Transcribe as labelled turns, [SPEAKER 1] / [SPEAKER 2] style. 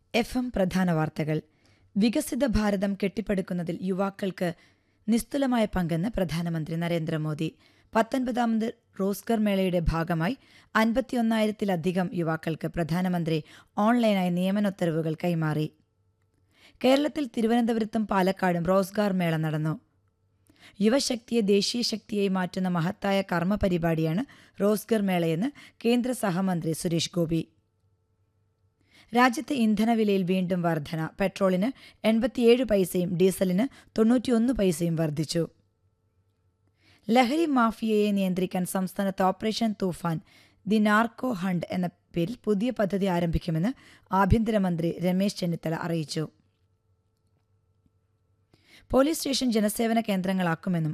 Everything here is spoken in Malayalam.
[SPEAKER 1] എഫ് എം പ്രധാന വാർത്തകൾ വികസിത ഭാരതം കെട്ടിപ്പടുക്കുന്നതിൽ യുവാക്കൾക്ക് നിസ്തുലമായ പങ്കെന്ന് പ്രധാനമന്ത്രി നരേന്ദ്രമോദി പത്തൊൻപതാമത് റോസ്ഗർ മേളയുടെ ഭാഗമായി അൻപത്തിയൊന്നായിരത്തിലധികം യുവാക്കൾക്ക് പ്രധാനമന്ത്രി ഓൺലൈനായി നിയമനോത്തരവുകൾ കൈമാറി കേരളത്തിൽ തിരുവനന്തപുരത്തും പാലക്കാടും റോസ്ഗാർ മേള നടന്നു യുവശക്തിയെ ദേശീയ ശക്തിയായി മാറ്റുന്ന മഹത്തായ കർമ്മ പരിപാടിയാണ് റോസ്ഗർ മേളയെന്ന് കേന്ദ്ര സഹമന്ത്രി സുരേഷ് ഗോപി രാജ്യത്തെ ഇന്ധനവിലയിൽ വീണ്ടും വർധന പെട്രോളിന് എൺപത്തിയേഴ് പൈസയും ഡീസലിന് തൊണ്ണൂറ്റിയൊന്ന് പൈസയും വർദ്ധിച്ചു ലഹരി മാഫിയയെ നിയന്ത്രിക്കാൻ സംസ്ഥാനത്ത് operation Toofan the narco hunt എന്ന പേരിൽ പുതിയ പദ്ധതി ആരംഭിക്കുമെന്ന് ആഭ്യന്തരമന്ത്രി രമേശ് ചെന്നിത്തല അറിയിച്ചു പോലീസ് സ്റ്റേഷൻ ജനസേവന കേന്ദ്രങ്ങളാക്കുമെന്നും